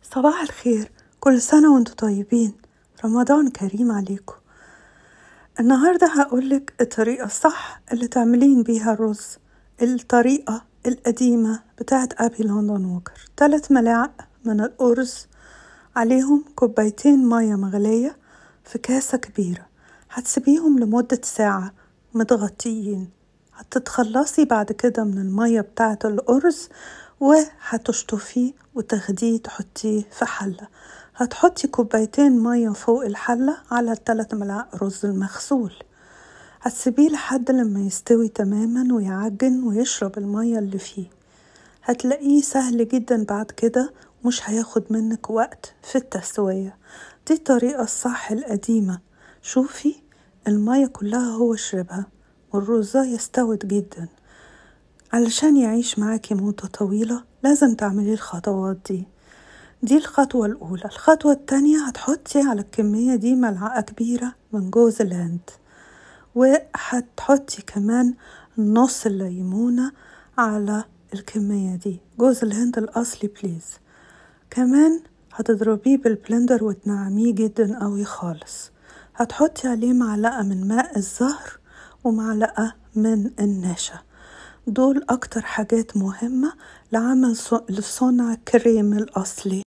صباح الخير كل سنة وانتم طيبين رمضان كريم عليكم النهاردة هقولك الطريقة الصح اللي تعملين بيها الرز الطريقة القديمة بتاعت أبي لندن ووكر تلات ملاعق من الأرز عليهم كوبايتين مية مغلية في كاسة كبيرة هتسيبيهم لمدة ساعة متغطيين هتتخلصي بعد كده من المية بتاعة الأرز وهتشطفيه وتاخديه تحطيه في حلة هتحطي كوبايتين مية فوق الحلة على التلات ملاعق رز المغسول هتسيبيه لحد لما يستوي تماما ويعجن ويشرب المية اللي فيه هتلاقيه سهل جدا بعد كده مش هياخد منك وقت في التسوية دي الطريقة الصح القديمة شوفي المية كلها هو شربها والرزاية استوت جدا علشان يعيش معاكي مدة طويلة لازم تعملي الخطوات دي دي الخطوة الأولى الخطوة التانية هتحطي على الكمية دي ملعقة كبيرة من جوز الهند وهتحطي كمان نص الليمونة على الكمية دي جوز الهند الأصلي بليز كمان هتضربيه بالبلندر وتنعميه جدا قوي خالص هتحطي عليه معلقة من ماء الزهر ومعلقة من النشا دول أكتر حاجات مهمة لعمل لصنع كريم الأصلي